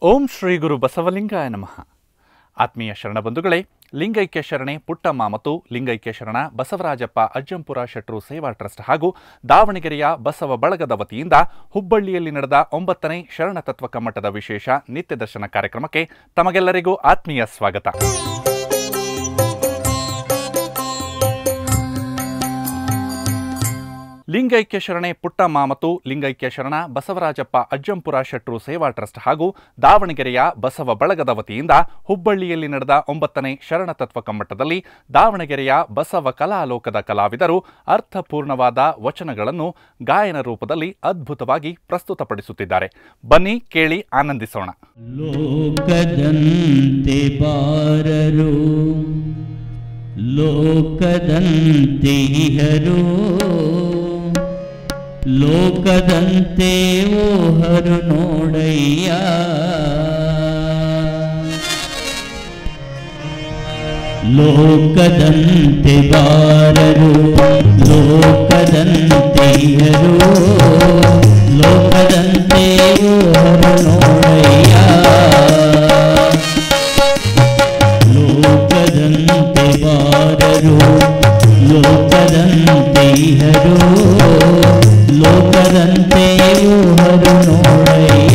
ಓಂ ಶ್ರೀ ಗುರು ಬಸವಲಿಂಗಾಯ ನಮಃ ಆತ್ಮೀಯ ಶರಣಬಂಧುಗಳೇ ಲಿಂಗೈಕ್ಯ ಶರಣೆ ಪುಟ್ಟಮ್ಮ ಮತ್ತು ಲಿಂಗೈಕ್ಯ ಶರಣ ಬಸವರಾಜಪ್ಪ ಅಜ್ಜಂಪುರ ಶೆಟ್ರು ಸೇವಾ ಟ್ರಸ್ಟ್ ಹಾಗೂ ದಾವಣಗೆರೆಯ ಬಸವ ಬಳಗದ ವತಿಯಿಂದ ಹುಬ್ಬಳ್ಳಿಯಲ್ಲಿ ನಡೆದ ಒಂಬತ್ತನೇ ಶರಣ ತತ್ವ ಕಮ್ಮಟದ ವಿಶೇಷ ನಿತ್ಯ ದರ್ಶನ ಕಾರ್ಯಕ್ರಮಕ್ಕೆ ತಮಗೆಲ್ಲರಿಗೂ ಆತ್ಮೀಯ ಸ್ವಾಗತ ಲಿಂಗೈಕ್ಯ ಶರಣೆ ಪುಟ್ಟಮ್ಮ ಮತ್ತು ಲಿಂಗೈಕ್ಯ ಶರಣ ಬಸವರಾಜಪ್ಪ ಅಜ್ಜಂಪುರ ಶೆಟ್ರು ಸೇವಾ ಟ್ರಸ್ಟ್ ಹಾಗೂ ದಾವಣಗೆರೆಯ ಬಸವ ಬಳಗದ ವತಿಯಿಂದ ಹುಬ್ಬಳ್ಳಿಯಲ್ಲಿ ನಡೆದ ಒಂಬತ್ತನೇ ಶರಣ ತತ್ವ ಕಮ್ಮಟದಲ್ಲಿ ದಾವಣಗೆರೆಯ ಬಸವ ಕಲಾಲೋಕದ ಕಲಾವಿದರು ಅರ್ಥಪೂರ್ಣವಾದ ವಚನಗಳನ್ನು ಗಾಯನ ರೂಪದಲ್ಲಿ ಅದ್ಭುತವಾಗಿ ಪ್ರಸ್ತುತಪಡಿಸುತ್ತಿದ್ದಾರೆ ಬನ್ನಿ ಕೇಳಿ ಆನಂದಿಸೋಣ ಲೋಕದಂತೆ ಬಾರರು ಲೋಕದಂತೆ ಇಹರು ಲೋಕದಂತೆ ಓಹರು ನೋಡಯ್ಯ ಲೋಕದಂತೆ ಬಾರರು ಲೋಕದಂತೆ ಇಹರು ಲೋಕದಂತೆ ಓಹರು ನೋಡಯ್ಯ ಲೋಕದಂತೆ ಬಾರರು ಲೋಕದಂತೆ ಇಹರು ಲೋಕದಂತೆ ಊಹರು ನೋಡಯ್ಯ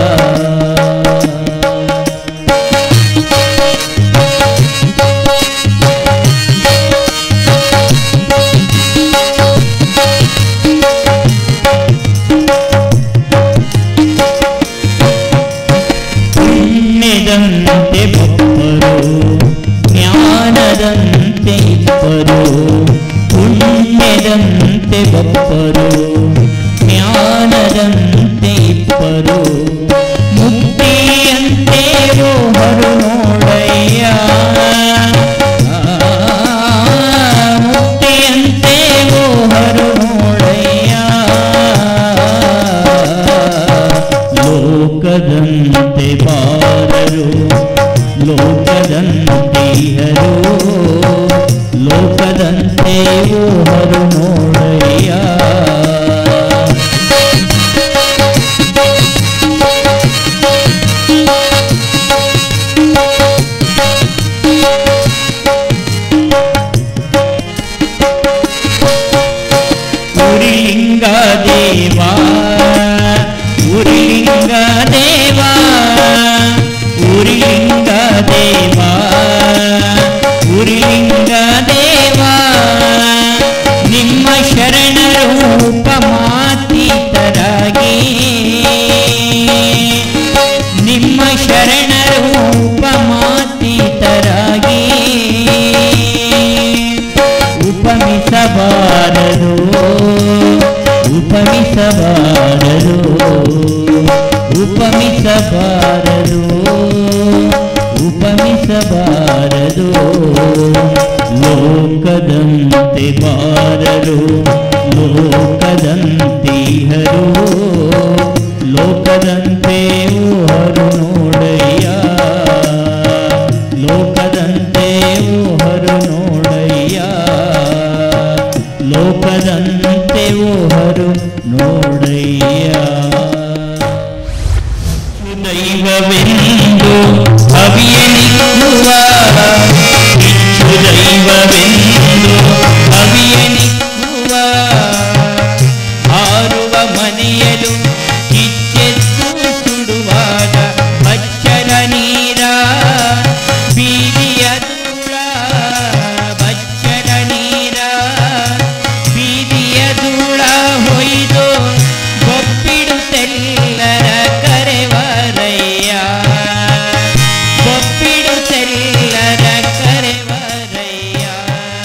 ಪುಣ್ಯದಂತೆ ಭಕ್ತರು ಜ್ಞಾನದಂತೆ ಇಬ್ಬರು ಪುಣ್ಯದಂತೆ ಭಕ್ತರು ಜ್ಞಾನದಂತೆ ಇಬ್ಬರು ಮುಕ್ತಿಯಂತೆ ರೋಹರು ನೋಡಯ್ಯ ಆ, ಮುಕ್ತಿಯಂತೆ ರೋಹರು ನೋಡಯ್ಯ ಲೋಕದಂತೆ ಬಾರರು ಲೋಕದಂತೆ ಇಹರು ಲೋಕದಂತೆ ಊಹರು ನೋಡಯ್ಯ ಉರಿಲಿಂಗ ದೇವಾ ಉರಿಲಿಂಗ ದೇವಾ ಉರಿಲಿಂಗ ದೇವಾ ಉರಿಲಿಂಗ ದೇವಾ ನಿಮ್ಮ ಶರಣರು ಉಪಮಾತೀತರಾಗಿ ನಿಮ್ಮ ಶರಣರು ಉಪಮಾತೀತರಾಗಿ ಉಪಮಿಸಬಾರದು ಉಪಮಿಸಬಾರದು ಉಪಮಿಸಬಾರದು ಉಪಮಿಸಬಾರದು ಲೋಕದಂತೆ ಬಾರರು ಲೋಕದಂತೆ ಇಹರು ಲೋಕದಂತೆ ಊಹರು ನೋಡಯ್ಯ ಲೋಕದಂತೆ ಊಹರು ನೋಡಯ್ಯ ಲೋಕದಂತೆ ಊಹರು ನೋಡಯ್ಯ ದೈವವೆಂದು ಅವಿಯನಿಕ್ಕುವ ಇಚ್ಚು ದೈವವೆಂದು ಅವಿಯನಿಕ್ಕುವ ಹಾರುವ ಮನೆಯಲು ಕಿಚ್ಚೆದ್ದು ಸುಡುವಾಗ ಬಚ್ಚಲ ನೀರ ಬೀದಿಯ ದೂರ ಬಚ್ಚಲ ನೀರ ಬೀದಿಯ ಧೂಳ ಹೊಯ್ದು ಗೊಪ್ಪಿಡುತ್ತೆಲ್ಲರ ಕರೆವರಯ್ಯ ಗೊಪ್ಪಿಡುತ್ತೆಲ್ಲರ ಕರೆವರಯ್ಯ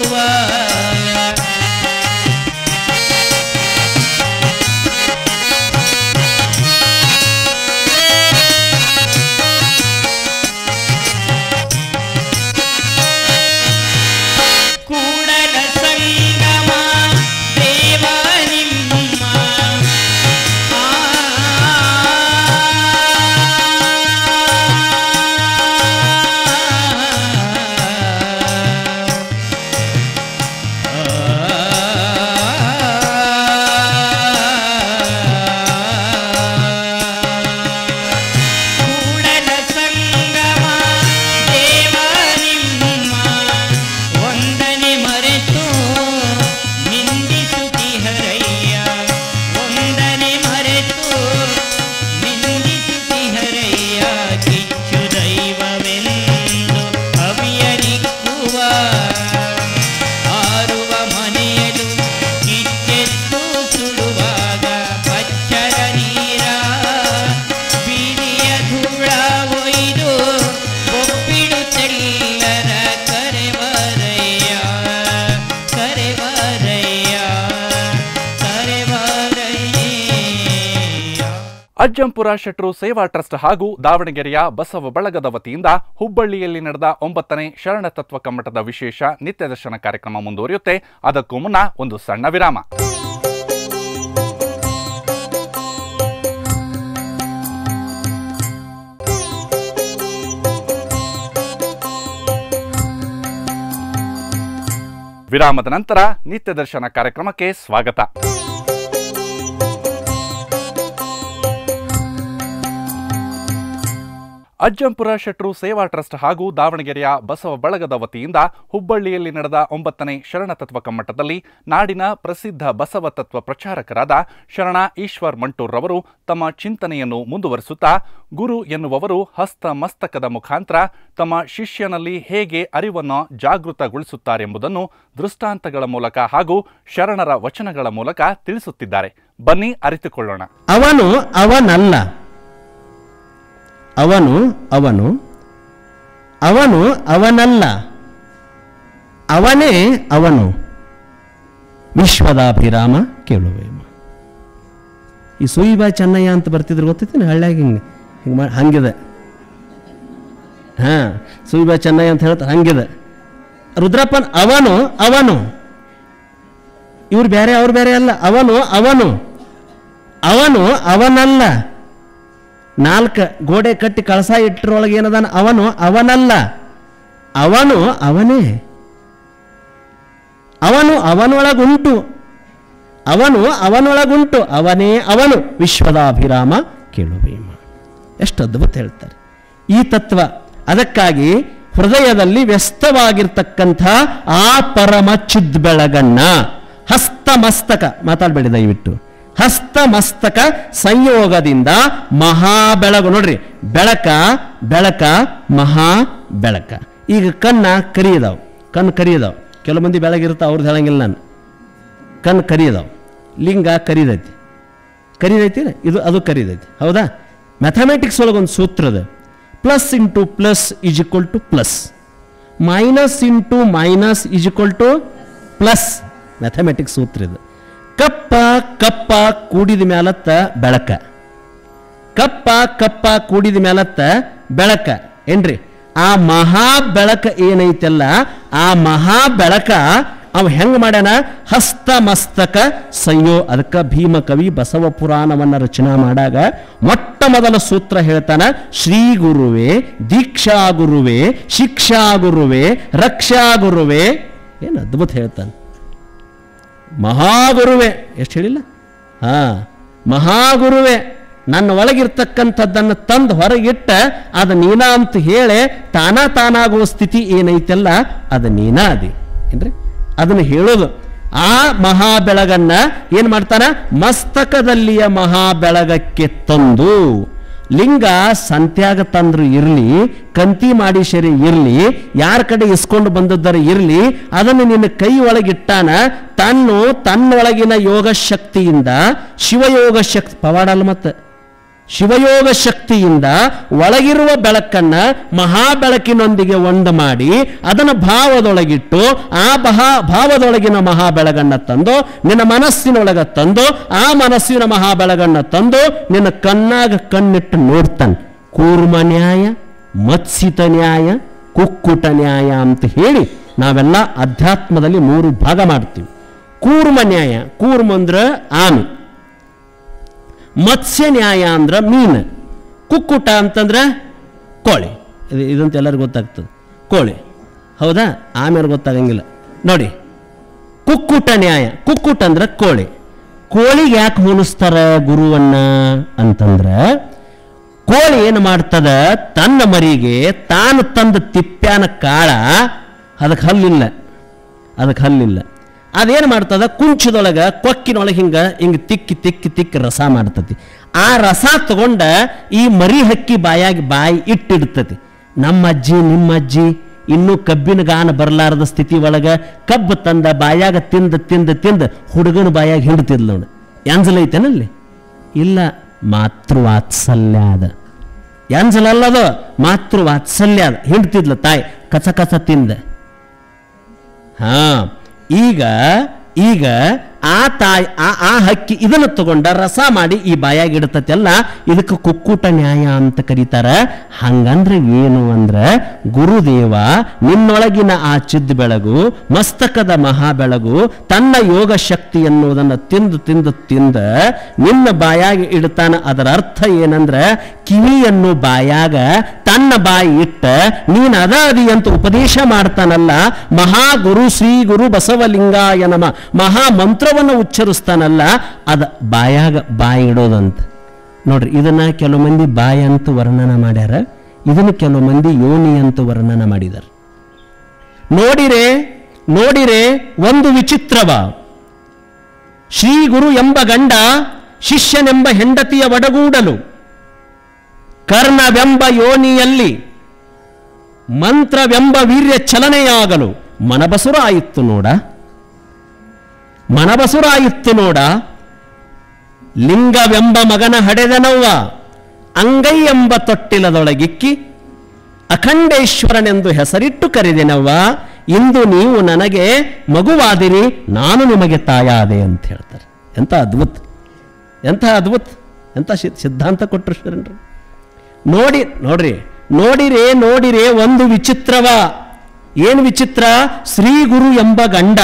ಕೂಡಲ ಸಂಗಮ ದೇವ ನಿಮ್ಮ ಕೂಡಲ ಸಂಗಮ ದೇವ ನಿಮ್ಮ ಒಂದನೆ ಮರೆತು ನಿಂದಿಸುತ್ತಿಹರಯ್ಯ ಒಂದನೆ ಮರೆತು ನಿಂದಿಸುತ್ತಿಹರಯ್ಯ ಕಿಚ್ಚು ದೈವವೆಂದು ಅವಿಯರಿಕ್ಕುವ ಆರುವ ಮನೆಯಲು ಕಿಚ್ಚೆತ್ತು ಸುಡುವಾಗ ಪಚ್ಚರ ನೀರ ಬೀದಿಯ ಧೂಳ ಒಯ್ದು ಒಪ್ಪಿಡುತ್ತೆಲ್ಲರ ಕರೆವರಯ್ಯ ಕರೆವರಯ್ಯ ಕರೆವರಯ್ಯ ಅಜ್ಜಂಪುರ ಶೆಟ್ರು ಸೇವಾ ಟ್ರಸ್ಟ್ ಹಾಗೂ ದಾವಣಗೆರೆಯ ಬಸವ ಬಳಗದ ವತಿಯಿಂದ ಹುಬ್ಬಳ್ಳಿಯಲ್ಲಿ ನಡೆದ ಒಂಬತ್ತನೇ ಶರಣ ತತ್ವ ಕಮ್ಮಟದ ವಿಶೇಷ ನಿತ್ಯ ದರ್ಶನ ಕಾರ್ಯಕ್ರಮ ಮುಂದುವರಿಯುತ್ತೆ ಅದಕ್ಕೂ ಮುನ್ನ ಒಂದು ಸಣ್ಣ ವಿರಾಮ ವಿರಾಮದ ನಂತರ ನಿತ್ಯ ದರ್ಶನ ಕಾರ್ಯಕ್ರಮಕ್ಕೆ ಸ್ವಾಗತ ಅಜ್ಜಂಪುರ ಶೆಟ್ರು ಸೇವಾ ಟ್ರಸ್ಟ್ ಹಾಗೂ ದಾವಣಗೆರೆಯ ಬಸವ ಬಳಗದ ವತಿಯಿಂದ ಹುಬ್ಬಳ್ಳಿಯಲ್ಲಿ ನಡೆದ ಒಂಬತ್ತನೇ ಶರಣ ತತ್ವ ಕಮ್ಮಟದಲ್ಲಿ ನಾಡಿನ ಪ್ರಸಿದ್ಧ ಬಸವ ತತ್ವ ಪ್ರಚಾರಕರಾದ ಶರಣ ಈಶ್ವರ್ ಮಂಟೂರ್ ರವರು ತಮ್ಮ ಚಿಂತನೆಯನ್ನು ಮುಂದುವರಿಸುತ್ತಾ ಗುರು ಎನ್ನುವವರು ಹಸ್ತ ಮಸ್ತಕದ ಮುಖಾಂತರ ತಮ್ಮ ಶಿಷ್ಯನಲ್ಲಿ ಹೇಗೆ ಅರಿವನ್ನು ಜಾಗೃತಗೊಳಿಸುತ್ತಾರೆಂಬುದನ್ನು ದೃಷ್ಟಾಂತಗಳ ಮೂಲಕ ಹಾಗೂ ಶರಣರ ವಚನಗಳ ಮೂಲಕ ತಿಳಿಸುತ್ತಿದ್ದಾರೆ ಬನ್ನಿ ಅರಿತುಕೊಳ್ಳೋಣ ಅವನು ಅವನಲ್ಲ ಅವನು ಅವನು ಅವನು ಅವನಲ್ಲ ಅವನೇ ಅವನು ವಿಶ್ವದಾಭಿರಾಮ ಕೇಳುವೇಮ ಈ ಸುಯಿಬಾ ಚೆನ್ನಯ್ಯ ಅಂತ ಬರ್ತಿದ್ರು ಗೊತ್ತೈತೇನೆ ಹಳ್ಳ್ಯಾಗ ಹಿಂಗೆ ಹಿಂಗೆ ಮಾಡಿ ಹಂಗಿದೆ ಹಾಂ ಸುಯಿಬಾ ಚೆನ್ನಯ್ಯ ಅಂತ ಹೇಳ್ತಾರೆ ಹಂಗಿದೆ ರುದ್ರಪ್ಪನ್ ಅವನು ಅವನು ಇವ್ರು ಬೇರೆ ಅವ್ರು ಬೇರೆ ಅಲ್ಲ ಅವನು ಅವನು ಅವನು ಅವನಲ್ಲ ನಾಲ್ಕು ಗೋಡೆ ಕಟ್ಟಿ ಕಳಸ ಇಟ್ಟರೊಳಗೆ ಏನದಾನ ಅವನು ಅವನಲ್ಲ ಅವನು ಅವನೇ ಅವನು ಅವನೊಳಗುಂಟು ಅವನು ಅವನೊಳಗುಂಟು ಅವನೇ ಅವನು ವಿಶ್ವದಾಭಿರಾಮ ಕೇಳುವೇಮ ಎಷ್ಟು ಅದ್ಭುತ ಹೇಳ್ತಾರೆ ಈ ತತ್ವ ಅದಕ್ಕಾಗಿ ಹೃದಯದಲ್ಲಿ ವ್ಯಸ್ತವಾಗಿರ್ತಕ್ಕಂಥ ಆ ಪರಮ ಚಿದ್ಬೆಳಗನ್ನ ಹಸ್ತಮಸ್ತಕ ಮಾತಾಡಬೇಡಿ ದಯವಿಟ್ಟು ಹಸ್ತಮಸ್ತಕ ಸಂಯೋಗದಿಂದ ಮಹಾ ಬೆಳಗು ನೋಡ್ರಿ ಬೆಳಕ ಬೆಳಕ ಮಹಾ ಬೆಳಕ ಈಗ ಕಣ್ಣ ಕರಿಯದಾವ್ ಕಣ್ಣು ಕರಿಯದಾವ್ ಕೆಲವು ಮಂದಿ ಬೆಳಗಿರ್ತಾವ ಅವ್ರದ್ದು ಹೇಳಂಗಿಲ್ಲ ನಾನು ಕಣ್ಣು ಕರಿಯದಾವ್ ಲಿಂಗ ಕರಿದೈತಿ ಕರಿದೈತಿ ಇದು ಅದು ಕರಿದೈತಿ ಹೌದಾ ಮ್ಯಾಥಮೆಟಿಕ್ಸ್ ಒಳಗೆ ಒಂದು ಸೂತ್ರ ಅದ plus into plus is equal to plus minus into minus is equal to plus mathematics ಸೂತ್ರ ಇದು ಕಪ್ಪ ಕಪ್ಪ ಕೂಡಿದ ಮ್ಯಾಲತ್ತ ಬೆಳಕ ಕಪ್ಪ ಕಪ್ಪ ಕೂಡಿದ ಮ್ಯಾಲತ್ತ ಬೆಳಕ ಏನ್ರಿ ಆ ಮಹಾ ಬೆಳಕ ಏನೈತಲ್ಲ ಆ ಮಹಾ ಬೆಳಕ ಅವ ಹೆಂಗ್ ಮಾಡ್ಯಾನ ಹಸ್ತಮಸ್ತಕ ಸಂಯೋ ಅದಕ್ಕೆ ಭೀಮ ಕವಿ ಬಸವ ಪುರಾಣವನ್ನ ರಚನಾ ಮಾಡಾಗ ಮೊಟ್ಟ ಮೊದಲ ಸೂತ್ರ ಹೇಳ್ತಾನ ಶ್ರೀ ಗುರುವೇ ದೀಕ್ಷಾ ಗುರುವೇ ಶಿಕ್ಷಾ ಗುರುವೇ ರಕ್ಷಾ ಗುರುವೇ ಏನು ಅದ್ಭುತ ಹೇಳ್ತಾನೆ ಮಹಾಗುರುವೆ ಎಷ್ಟು ಹೇಳಿಲ್ಲ ಹಾ ಮಹಾಗುರುವೆ ನನ್ನ ಒಳಗಿರ್ತಕ್ಕಂಥದ್ದನ್ನು ತಂದು ಹೊರಗಿಟ್ಟ ಅದು ನೀನ ಅಂತ ಹೇಳಿ ತಾನ ತಾನಾಗುವ ಸ್ಥಿತಿ ಏನೈತಲ್ಲ ಅದು ನೀನ ಅದಿ ಏನ್ರಿ ಅದನ್ನು ಹೇಳೋದು ಆ ಮಹಾ ಬೆಳಗನ್ನ ಏನ್ ಮಾಡ್ತಾನ ಮಸ್ತಕದಲ್ಲಿಯ ಮಹಾ ಬೆಳಗಕ್ಕೆ ತಂದು ಲಿಂಗ ಸಂತ್ಯಾಗ ತಂದ್ರು ಇರಲಿ ಕಂತಿ ಮಾಡಿ ಸರಿ ಇರಲಿ ಯಾರ ಕಡೆ ಇಸ್ಕೊಂಡು ಬಂದದ್ದರ ಇರಲಿ ಅದನ್ನು ನಿನ್ನ ಕೈ ಒಳಗಿಟ್ಟಾನ ತನ್ನು ತನ್ನೊಳಗಿನ ಯೋಗ ಶಕ್ತಿಯಿಂದ ಶಿವಯೋಗ ಶಕ್ತಿ ಪವಾಡ ಅಲ್ಲ ಮತ್ತೆ ಶಿವಯೋಗ ಶಕ್ತಿಯಿಂದ ಒಳಗಿರುವ ಬೆಳಕನ್ನ ಮಹಾಬೆಳಕಿನೊಂದಿಗೆ ಒಂದು ಮಾಡಿ ಅದನ್ನು ಭಾವದೊಳಗಿಟ್ಟು ಆ ಮಹಾ ಭಾವದೊಳಗಿನ ಮಹಾಬೆಳಗನ್ನ ತಂದು ನಿನ್ನ ಮನಸ್ಸಿನೊಳಗ ತಂದು ಆ ಮನಸ್ಸಿನ ಮಹಾಬೆಳಗನ್ನ ತಂದು ನಿನ್ನ ಕಣ್ಣಾಗ ಕಣ್ಣಿಟ್ಟು ನೋಡ್ತಾನೆ ಕೂರ್ಮ ನ್ಯಾಯ ಮತ್ಸಿತ ನ್ಯಾಯ ಕುಕ್ಕುಟ ನ್ಯಾಯ ಅಂತ ಹೇಳಿ ನಾವೆಲ್ಲ ಅಧ್ಯಾತ್ಮದಲ್ಲಿ ಮೂರು ಭಾಗ ಮಾಡ್ತೀವಿ ಕೂರ್ಮ ನ್ಯಾಯ ಕೂರ್ಮ ಅಂದ್ರೆ ಆಮೆ ಮತ್ಸ್ಯ ನ್ಯಾಯ ಅಂದ್ರೆ ಮೀನು ಕುಕ್ಕುಟ ಅಂತಂದ್ರೆ ಕೋಳಿ ಇದು ಇದಂತ ಎಲ್ಲರಿಗೂ ಗೊತ್ತಾಗ್ತದೆ ಕೋಳಿ ಹೌದಾ ಆಮೇಲೆ ಗೊತ್ತಾಗಂಗಿಲ್ಲ ನೋಡಿ ಕುಕ್ಕುಟ ನ್ಯಾಯ ಕುಕ್ಕುಟ ಅಂದ್ರೆ ಕೋಳಿ ಕೋಳಿಗೆ ಯಾಕೆ ಹೋಲಿಸ್ತಾರ ಗುರುವನ್ನ ಅಂತಂದ್ರೆ ಕೋಳಿ ಏನು ಮಾಡ್ತದ ತನ್ನ ಮರಿಗೆ ತಾನು ತಂದ ತಿಪ್ಪ್ಯಾನ ಕಾಳ ಅದಕ್ಕೆ ಹಲ್ಲಿಲ್ಲ ಅದಕ್ಕೆ ಹಲ್ಲಿಲ್ಲ ಅದೇನು ಮಾಡ್ತದ ಕುಂಚದೊಳಗೆ ಕೊಕ್ಕಿನೊಳಗೆ ಹಿಂಗೆ ಹಿಂಗೆ ತಿಕ್ಕಿ ತಿಕ್ಕಿ ತಿಕ್ಕಿ ರಸ ಮಾಡ್ತತಿ ಆ ರಸ ತಗೊಂಡ ಈ ಮರಿ ಹಕ್ಕಿ ಬಾಯಾಗಿ ಬಾಯಿ ಇಟ್ಟಿಡ್ತತಿ ನಮ್ಮ ಅಜ್ಜಿ ನಿಮ್ಮ ಅಜ್ಜಿ ಇನ್ನೂ ಕಬ್ಬಿನ ಗಾನ ಬರಲಾರದ ಸ್ಥಿತಿ ಒಳಗೆ ಕಬ್ಬು ತಂದ ಬಾಯಾಗ ತಿಂದ ತಿಂದ ತಿಂದ ಹುಡುಗನ ಬಾಯಾಗ ಹಿಂಡ್ತಿದ್ಲು ನೋಡು ಎಂಜಲೈತೇನಲ್ಲಿ ಇಲ್ಲ ಮಾತೃವಾತ್ಸಲ್ಯ ಅದ ಎಂಜಲಲ್ಲದು ಮಾತೃವಾತ್ಸಲ್ಯ ಅದ ಹಿಂಡ್ತಿದ್ಲ ತಾಯಿ ಕಸ ಕಸ ತಿಂದ ಹಾ ಈಗ ಈಗ ಆ ತಾಯಿ ಆ ಆ ಹಕ್ಕಿ ಇದನ್ನು ತಗೊಂಡ ರಸ ಮಾಡಿ ಈ ಬಾಯಾಗಿ ಇಡ್ತತೆಲ್ಲ ಇದಕ್ಕೆ ಕುಕ್ಕುಟ ನ್ಯಾಯ ಅಂತ ಕರೀತಾರ ಹಂಗಂದ್ರೆ ಏನು ಅಂದ್ರೆ ಗುರುದೇವ ನಿನ್ನೊಳಗಿನ ಆ ಚಿದ್ ಬೆಳಗು ಮಸ್ತಕದ ಮಹಾ ಬೆಳಗು ತನ್ನ ಯೋಗ ಶಕ್ತಿ ಎನ್ನುವುದನ್ನು ತಿಂದು ತಿಂದು ತಿಂದ ನಿನ್ನ ಬಾಯಾಗಿ ಇಡ್ತಾನ ಅದರ ಅರ್ಥ ಏನಂದ್ರೆ ಕಿವಿಯನ್ನು ಬಾಯಾಗ ತನ್ನ ಬಾಯಿ ಇಟ್ಟ ನೀನು ಅದ ಅದಿ ಅಂತ ಉಪದೇಶ ಮಾಡ್ತಾನಲ್ಲ ಮಹಾಗುರು ಶ್ರೀ ಗುರು ಬಸವಲಿಂಗಾಯ ನಮ ಮಹಾ ಮಂತ್ರವನ್ನು ಉಚ್ಚರಿಸ್ತಾನಲ್ಲ ಅದ ಬಾಯಾಗ ಬಾಯಿ ಇಡೋದಂತ ನೋಡ್ರಿ ಇದನ್ನ ಕೆಲವು ಮಂದಿ ಬಾಯಿ ಅಂತ ವರ್ಣನ ಮಾಡ್ಯಾರ ಇದನ್ನು ಕೆಲವು ಮಂದಿ ಯೋನಿ ಅಂತ ವರ್ಣನ ಮಾಡಿದಾರೆ ನೋಡಿರೆ ನೋಡಿರೆ ಒಂದು ವಿಚಿತ್ರವ ಶ್ರೀ ಗುರು ಎಂಬ ಗಂಡ ಶಿಷ್ಯನೆಂಬ ಹೆಂಡತಿಯ ಒಡಗೂಡಲು ಕರ್ಣವೆಂಬ ಯೋನಿಯಲ್ಲಿ ಮಂತ್ರವೆಂಬ ವೀರ್ಯ ಚಲನೆಯಾಗಲು ಮನಬಸುರಾಯಿತ್ತು ನೋಡ ಮನಬಸುರಾಯಿತ್ತು ನೋಡ ಲಿಂಗವೆಂಬ ಮಗನ ಹಡೆದನವ್ವ ಅಂಗೈ ಎಂಬ ತೊಟ್ಟಿಲದೊಳಗಿಕ್ಕಿ ಅಖಂಡೇಶ್ವರನೆಂದು ಹೆಸರಿಟ್ಟು ಕರೆದೆನವ್ವ ಇಂದು ನೀವು ನನಗೆ ಮಗುವಾದಿರಿ ನಾನು ನಿಮಗೆ ತಾಯಾದೆ ಅಂತ ಹೇಳ್ತಾರೆ ಎಂಥ ಅದ್ಭುತ ಎಂಥ ಅದ್ಭುತ ಎಂಥ ಶಿ- ಸಿದ್ಧಾಂತ ಕೊಟ್ಟರು ಶರಣರು ನೋಡಿ ನೋಡ್ರಿ ನೋಡಿರೆ ನೋಡಿರೆ ಒಂದು ವಿಚಿತ್ರವ ಏನು ವಿಚಿತ್ರ ಶ್ರೀ ಗುರು ಎಂಬ ಗಂಡ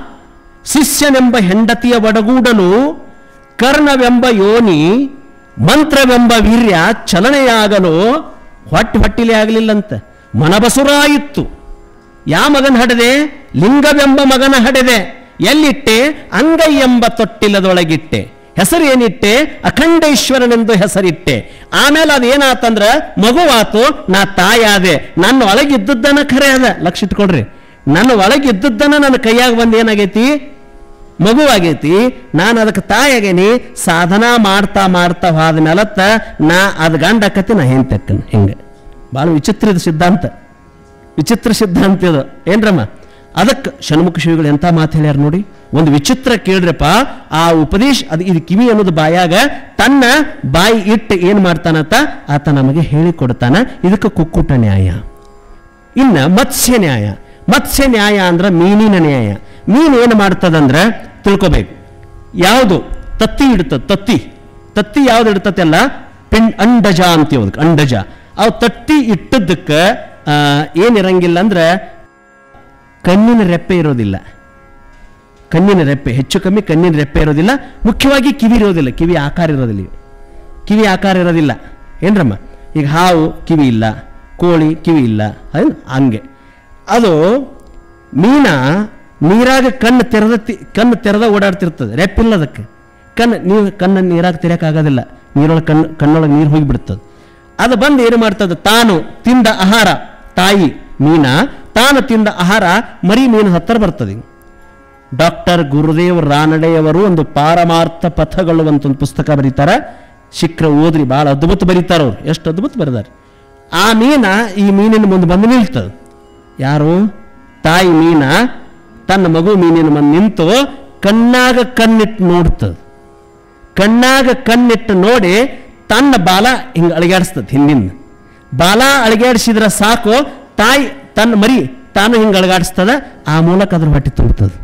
ಶಿಷ್ಯನೆಂಬ ಹೆಂಡತಿಯ ಒಡಗೂಡಲು ಕರ್ಣವೆಂಬ ಯೋನಿ ಮಂತ್ರವೆಂಬ ವೀರ್ಯ ಚಲನೆಯಾಗಲು ಹೊಟ್ಟೆ ಹೊಟ್ಟಿಲೆ ಆಗಲಿಲ್ಲಂತ ಮನಬಸುರಾಯಿತ್ತು ಯಾ ಮಗನ ಹಡೆದೆ ಲಿಂಗವೆಂಬ ಮಗನ ಹಡೆದೆ ಎಲ್ಲಿಟ್ಟೆ ಅಂಗೈ ಎಂಬ ತೊಟ್ಟಿಲದೊಳಗಿಟ್ಟೆ ಹೆಸರು ಏನಿಟ್ಟೆ ಅಖಂಡೇಶ್ವರನೆಂದು ಹೆಸರಿಟ್ಟೆ ಆಮೇಲೆ ಅದೇನಾತಂದ್ರ ಮಗುವಾತು ನಾ ತಾಯಾದೆ ನನ್ನ ಒಳಗಿದ್ದದ್ದನ್ನ ಖರೆ ಅದ ಲಕ್ಷ ಇಟ್ಕೊಡ್ರಿ ನನ್ನ ಒಳಗಿದ್ದದ್ದನ್ನ ನನ್ನ ಕೈಯಾಗ ಬಂದು ಏನಾಗೈತಿ ಮಗುವಾಗೈತಿ ನಾನು ಅದಕ್ಕೆ ತಾಯಾಗೇನಿ ಸಾಧನಾ ಮಾಡ್ತಾ ಮಾಡ್ತಾ ಹೋದ ಮೇಲತ್ತ ನಾ ಅದು ಗಂಡ ಆಕತಿ ನಾ ಹೆಂತಕ್ಕನ ಹಿಂಗೆ ಭಾಳ ವಿಚಿತ್ರದ ಸಿದ್ಧಾಂತ ವಿಚಿತ್ರ ಸಿದ್ಧಾಂತ ಇದು ಏನ್ರಮ್ಮ ಅದಕ್ಕೆ ಷಣ್ಮುಖ ಶಿವಿಗಳು ಎಂಥ ಮಾತು ಹೇಳ್ಯಾರ ನೋಡಿ ಒಂದು ವಿಚಿತ್ರ ಕೇಳ್ರಪ್ಪ ಆ ಉಪದೇಶ ಅದು ಇದು ಕಿವಿ ಅನ್ನೋದು ಬಾಯಾಗ ತನ್ನ ಬಾಯಿ ಇಟ್ಟು ಏನು ಮಾಡ್ತಾನಂತ ಆತ ನಮಗೆ ಹೇಳಿಕೊಡ್ತಾನ ಇದಕ್ಕೆ ಕುಕ್ಕುಟ ನ್ಯಾಯ ಇನ್ನು ಮತ್ಸ್ಯ ನ್ಯಾಯ ಮತ್ಸ್ಯ ನ್ಯಾಯ ಅಂದ್ರೆ ಮೀನಿನ ನ್ಯಾಯ ಮೀನು ಏನು ಮಾಡ್ತದಂದ್ರೆ ತಿಳ್ಕೊಬೇಕು ಯಾವುದು ತತ್ತಿ ಇಡ್ತದೆ ತತ್ತಿ ತತ್ತಿ ಯಾವ್ದು ಇಡ್ತತೆಲ್ಲ ಪಿಂಡ್ ಅಂಡಜ ಅಂತೀವಿ ಅದಕ್ಕೆ ಅಂಡಜ ಅವು ತತ್ತಿ ಇಟ್ಟದ್ದಕ್ಕೆ ಏನಿರಂಗಿಲ್ಲ ಅಂದ್ರೆ ಕಣ್ಣಿನ ರೆಪ್ಪೆ ಇರೋದಿಲ್ಲ ಕಣ್ಣಿನ ರೆಪ್ಪೆ ಹೆಚ್ಚು ಕಮ್ಮಿ ಕಣ್ಣಿನ ರೆಪ್ಪೆ ಇರೋದಿಲ್ಲ ಮುಖ್ಯವಾಗಿ ಕಿವಿ ಇರೋದಿಲ್ಲ ಕಿವಿ ಆಕಾರ ಇರೋದಿಲ್ಲ ಇವು. ಕಿವಿ ಆಕಾರ ಇರೋದಿಲ್ಲ ಏನ್ರಮ್ಮ ಈಗ ಹಾವು ಕಿವಿ ಇಲ್ಲ ಕೋಳಿ ಕಿವಿ ಇಲ್ಲ ಏನು ಹಂಗೆ ಅದು ಮೀನ ನೀರಾಗ ಕಣ್ಣು ತೆರೆದ ತಿ- ಕಣ್ಣು ತೆರೆದ ಓಡಾಡ್ತಿರ್ತದೆ ರೆಪ್ಪಿಲ್ಲ ಅದಕ್ಕೆ ಕಣ್ಣು ನೀವು ಕಣ್ಣು ನೀರಾಗ ತೆರೆಯೋಕ್ಕಾಗೋದಿಲ್ಲ ನೀರೊಳಗೆ ಕಣ್ಣು ಕಣ್ಣೊಳಗೆ ನೀರು ಹೋಗಿಬಿಡ್ತದೆ ಅದು ಬಂದು ಏನು ಮಾಡ್ತದೆ ತಾನು ತಿಂದ ಆಹಾರ ತಾಯಿ ಮೀನ ತಾನು ತಿಂದ ಆಹಾರ ಮರಿ ಮೀನು ಹತ್ತಿರ ಬರ್ತದೆ ಡಾಕ್ಟರ್ ಗುರುದೇವ್ ರಾನಡೆಯವರು ಒಂದು ಪಾರಮಾರ್ಥ ಪಥಗಳು ಅಂತ ಒಂದು ಪುಸ್ತಕ ಬರೀತಾರೆ ಶಿಕ್ರ ಓದ್ರಿ ಭಾಳ ಅದ್ಭುತ ಬರೀತಾರ ಅವ್ರು ಎಷ್ಟು ಅದ್ಭುತ ಬರೆದಾರೆ ಆ ಮೀನ ಈ ಮೀನಿನ ಮುಂದೆ ಬಂದು ನಿಲ್ತದೆ ಯಾರು ತಾಯಿ ಮೀನ ತನ್ನ ಮಗು ಮೀನಿನ ಮುಂದೆ ನಿಂತು ಕಣ್ಣಾಗ ಕಣ್ಣಿಟ್ಟು ನೋಡ್ತದೆ ಕಣ್ಣಾಗ ಕಣ್ಣಿಟ್ಟು ನೋಡಿ ತನ್ನ ಬಾಲ ಹಿಂಗೆ ಅಳಿಗಾಡಿಸ್ತದೆ ಹಿಂದಿಂದ ಬಾಲ ಅಳಿಗಾಡಿಸಿದ್ರೆ ಸಾಕು ತಾಯಿ ತನ್ನ ಮರಿ ತಾನು ಹಿಂಗೆ ಅಳಗಾಡಿಸ್ತದ ಆ ಮೂಲಕ ಅದ್ರ ಹೊಟ್ಟೆ ತುಂಬುತ್ತದೆ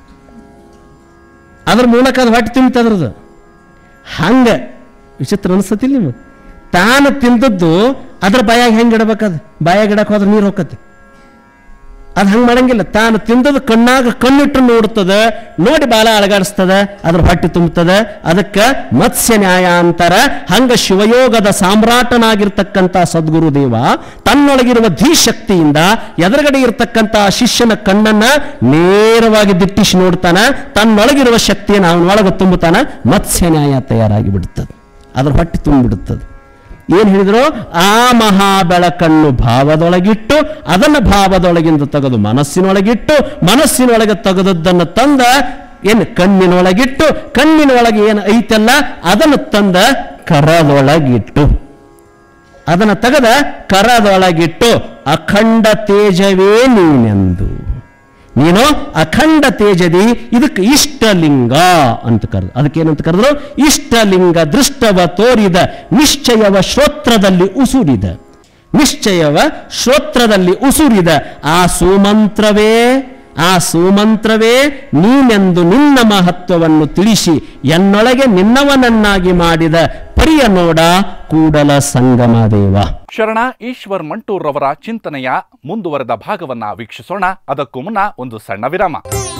ಅದ್ರ ಮೂಲಕ ಅದು ಹೊಟ್ಟೆ ತುಂಬ್ತದ್ರದು ಹಂಗೆ ವಿಚಿತ್ರ ಅನಿಸ್ತತಿಲ್ಲ ನಿಮಗೆ ತಾನು ತಿಂದದ್ದು ಅದ್ರ ಬಾಯಾಗ ಹೆಂಗೆ ಇಡಬೇಕದು ಬಾಯಾಗ ಇಡಕ್ಕೆ ಹೋದ್ರೆ ನೀರು ಹೋಗತ್ತೆ ಅದು ಹಂಗೆ ಮಾಡಂಗಿಲ್ಲ ತಾನು ತಿಂದದ್ದು ಕಣ್ಣಾಗ ಕಣ್ಣಿಟ್ಟು ನೋಡ್ತದ ನೋಡಿ ಬಾಲ ಅಳಗಾಡಿಸ್ತದ ಅದ್ರ ಹೊಟ್ಟೆ ತುಂಬುತ್ತದೆ ಅದಕ್ಕೆ ಮತ್ಸ್ಯ ನ್ಯಾಯ ಅಂತಾರ ಹಂಗ ಶಿವಯೋಗದ ಸಾಮ್ರಾಟನಾಗಿರ್ತಕ್ಕಂಥ ಸದ್ಗುರು ದೇವ ತನ್ನೊಳಗಿರುವ ಧೀಶಕ್ತಿಯಿಂದ ಎದುರುಗಡೆ ಇರತಕ್ಕಂಥ ಶಿಷ್ಯನ ಕಣ್ಣನ್ನ ನೇರವಾಗಿ ದಿಟ್ಟಿಸಿ ನೋಡ್ತಾನ ತನ್ನೊಳಗಿರುವ ಶಕ್ತಿಯನ್ನು ಅವನೊಳಗೆ ತುಂಬುತ್ತಾನ ಮತ್ಸ್ಯ ನ್ಯಾಯ ತಯಾರಾಗಿ ಬಿಡುತ್ತದೆ ಅದ್ರ ಹೊಟ್ಟೆ ತುಂಬಿಡುತ್ತದೆ ಏನು ಹೇಳಿದ್ರು ಆ ಮಹಾ ಬೆಳಕನ್ನು ಭಾವದೊಳಗಿಟ್ಟು ಅದನ್ನು ಭಾವದೊಳಗಿಂದ ತೆಗೆದು ಮನಸ್ಸಿನೊಳಗಿಟ್ಟು ಮನಸ್ಸಿನೊಳಗೆ ತೆಗೆದದ್ದನ್ನು ತಂದ ಏನು ಕಣ್ಣಿನೊಳಗಿಟ್ಟು ಕಣ್ಣಿನೊಳಗೆ ಏನು ಐತಲ್ಲ ಅದನ್ನು ತಂದ ಕರದೊಳಗಿಟ್ಟು ಅದನ್ನು ತೆಗೆದ ಕರದೊಳಗಿಟ್ಟು ಅಖಂಡ ತೇಜವೇ ನೀನೆಂದು ನೀನು ಅಖಂಡ ತೇಜದಿ ಇದಕ್ಕೆ ಇಷ್ಟಲಿಂಗ ಅಂತ ಕರೆದು ಅದಕ್ಕೇನಂತ ಕರೆದ್ರು ಇಷ್ಟಲಿಂಗ ದೃಷ್ಟವ ತೋರಿದ ನಿಶ್ಚಯವ ಶ್ರೋತ್ರದಲ್ಲಿ ಉಸುರಿದ ನಿಶ್ಚಯವ ಶ್ರೋತ್ರದಲ್ಲಿ ಉಸುರಿದ ಆ ಸುಮಂತ್ರವೇ ಆ ಸುಮಂತ್ರವೇ ನೀನೆಂದು ನಿನ್ನ ಮಹತ್ವವನ್ನು ತಿಳಿಸಿ ಎನ್ನೊಳಗೆ ನಿನ್ನವನನ್ನಾಗಿ ಮಾಡಿದ ಪರಿಯ ನೋಡ ಕೂಡಲ ಸಂಗಮ ದೇವ ಶರಣ ಈಶ್ವರ್ ಮಂಟೂರ್ ರವರ ಚಿಂತನೆಯ ಮುಂದುವರೆದ ಭಾಗವನ್ನ ವೀಕ್ಷಿಸೋಣ ಅದಕ್ಕೂ ಮುನ್ನ ಒಂದು ಸಣ್ಣ ವಿರಾಮ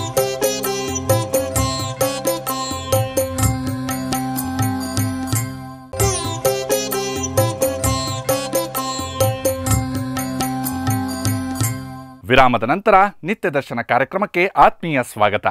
ವಿರಾಮದ ನಂತರ ನಿತ್ಯ ದರ್ಶನ ಕಾರ್ಯಕ್ರಮಕ್ಕೆ ಆತ್ಮೀಯ ಸ್ವಾಗತ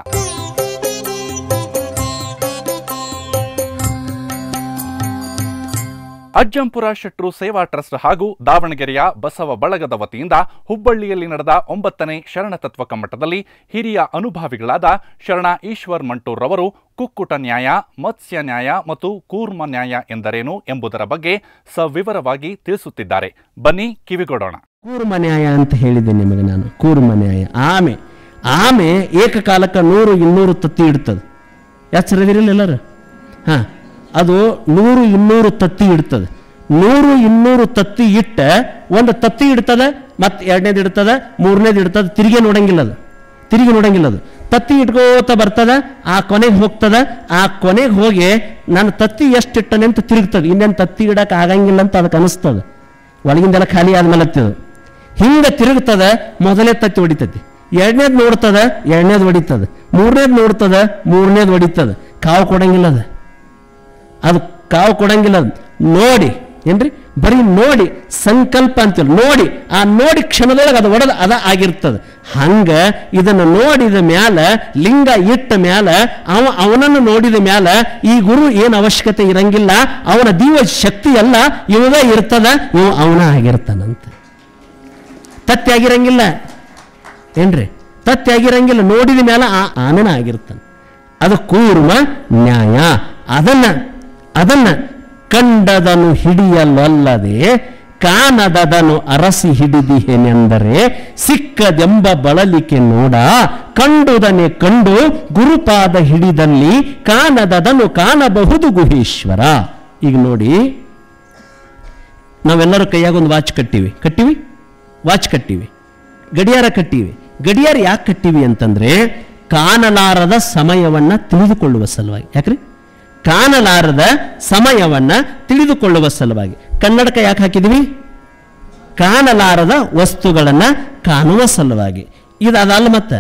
ಅಜ್ಜಂಪುರ ಶೆಟ್ರು ಸೇವಾ ಟ್ರಸ್ಟ್ ಹಾಗೂ ದಾವಣಗೆರೆಯ ಬಸವ ಬಳಗದ ವತಿಯಿಂದ ಹುಬ್ಬಳ್ಳಿಯಲ್ಲಿ ನಡೆದ ಒಂಬತ್ತನೇ ಶರಣ ತತ್ವ ಕಮ್ಮಟದಲ್ಲಿ ಹಿರಿಯ ಅನುಭಾವಿಗಳಾದ ಶರಣ ಈಶ್ವರ್ ಮಂಟೂರ್ ರವರು ಕುಕ್ಕುಟ ನ್ಯಾಯ ಮತ್ಸ್ಯ ನ್ಯಾಯ ಮತ್ತು ಕೂರ್ಮ ನ್ಯಾಯ ಎಂದರೇನು ಎಂಬುದರ ಬಗ್ಗೆ ಸವಿವರವಾಗಿ ತಿಳಿಸುತ್ತಿದ್ದಾರೆ ಬನ್ನಿ ಕಿವಿಗೊಡೋಣ ಕೂರ್ಮ ನ್ಯಾಯ ಅಂತ ಹೇಳಿದ್ದೆ ನಿಮಗೆ ನಾನು ಕೂರ್ಮ ನ್ಯಾಯ ಆಮೆ ಆಮೆ ಏಕಕಾಲಕ್ಕೆ ನೂರು ಇನ್ನೂರು ತತ್ತಿ ಇಡ್ತದೆ ಎಚ್ಚರದಿರಲಿಲ್ಲ ಎಲ್ಲರೂ ಹಾಂ ಅದು ನೂರು ಇನ್ನೂರು ತತ್ತಿ ಇಡ್ತದೆ ನೂರು ಇನ್ನೂರು ತತ್ತಿ ಇಟ್ಟ ಒಂದು ತತ್ತಿ ಇಡ್ತದೆ ಮತ್ತೆ ಎರಡನೇದು ಇಡ್ತದೆ ಮೂರನೇದು ಇಡ್ತದೆ ತಿರುಗಿ ನೋಡಂಗಿಲ್ಲ ಅದು ತಿರುಗಿ ನೋಡಂಗಿಲ್ಲ ಅದು ತತ್ತಿ ಇಟ್ಕೋತ ಬರ್ತದ ಆ ಕೊನೆಗೆ ಹೋಗ್ತದ ಆ ಕೊನೆಗೆ ಹೋಗಿ ನಾನು ತತ್ತಿ ಎಷ್ಟು ಇಟ್ಟನೆ ಅಂತ ತಿರುಗ್ತದೆ ಇನ್ನೇನು ತತ್ತಿ ಇಡಕ್ಕೆ ಆಗಂಗಿಲ್ಲ ಅಂತ ಅದಕ್ಕೆ ಅನಿಸ್ತದೆ ಒಳಗಿಂದೆಲ್ಲ ಖಾಲಿ ಆದ್ಮೇಲೆ ಹತ್ತದು ಹಿಂಗೆ ತಿರುಗ್ತದ ಮೊದಲೇ ತತ್ತಿ ಹೊಡಿತತಿ ಎರಡನೇದು ನೋಡ್ತದ ಎರಡನೇದು ಹೊಡಿತದ ಮೂರನೇದು ನೋಡ್ತದ ಮೂರನೇದು ಹೊಡಿತದ ಕಾವು ಕೊಡಂಗಿಲ್ಲ ಅದು ಅದು ಕಾವು ಕೊಡಂಗಿಲ್ಲ ಅದು ನೋಡಿ ಏನ್ರಿ ಬರೀ ನೋಡಿ ಸಂಕಲ್ಪ ಅಂತೇಳಿ ನೋಡಿ ಆ ನೋಡಿ ಕ್ಷಣದೊಳಗೆ ಅದು ಒಡೆದ ಅದ ಆಗಿರ್ತದೆ ಹಂಗ ಇದನ್ನು ನೋಡಿದ ಮ್ಯಾಲ ಲಿಂಗ ಇಟ್ಟ ಮ್ಯಾಲ ಅವ ಅವನನ್ನು ನೋಡಿದ ಮ್ಯಾಲ ಈ ಗುರು ಏನು ಅವಶ್ಯಕತೆ ಇರಂಗಿಲ್ಲ ಅವನ ದೀವ ಶಕ್ತಿ ಎಲ್ಲ ಇವದೇ ಇರ್ತದ ಇವ ಅವನ ಆಗಿರ್ತಾನಂತ ತತ್ತಿ ಆಗಿರಂಗಿಲ್ಲ ಏನ್ರಿ ತತ್ತಿ ಆಗಿರಂಗಿಲ್ಲ ನೋಡಿದ ಮ್ಯಾಲ ಆ ಆಮೆನ ಆಗಿರ್ತಾನೆ ಅದು ಕೂರ್ಮ ನ್ಯಾಯ ಅದನ್ನ ಅದನ್ನ ಕಂಡದನು ಹಿಡಿಯಲೊಲ್ಲದೆ ಕಾನದದನು ಅರಸಿ ಹಿಡಿದಿಹೆನೆಂದರೆ ಸಿಕ್ಕದೆಂಬ ಬಳಲಿಕೆ ನೋಡ ಕಂಡುದನೆ ಕಂಡು ಗುರುಪಾದ ಹಿಡಿದಲ್ಲಿ ಕಾನದದನು ಕಾಣಬಹುದು ಗುಹೇಶ್ವರ ಈಗ ನೋಡಿ ನಾವೆಲ್ಲರೂ ಕೈಯಾಗ ಒಂದು ವಾಚ್ ಕಟ್ಟಿವಿ ಕಟ್ಟಿವಿ ವಾಚ್ ಕಟ್ಟಿವಿ ಗಡಿಯಾರ ಕಟ್ಟಿವಿ ಗಡಿಯಾರ ಯಾಕೆ ಕಟ್ಟಿವಿ ಅಂತಂದ್ರೆ ಕಾಣಲಾರದ ಸಮಯವನ್ನ ತಿಳಿದುಕೊಳ್ಳುವ ಸಲುವಾಗಿ ಯಾಕ್ರಿ ಕಾಣಲಾರದ ಸಮಯವನ್ನ ತಿಳಿದುಕೊಳ್ಳುವ ಸಲುವಾಗಿ ಕನ್ನಡಕ ಯಾಕೆ ಹಾಕಿದ್ವಿ ಕಾಣಲಾರದ ವಸ್ತುಗಳನ್ನ ಕಾಣುವ ಸಲುವಾಗಿ ಇದು ಅದಲ್ಲ ಮತ್ತೆ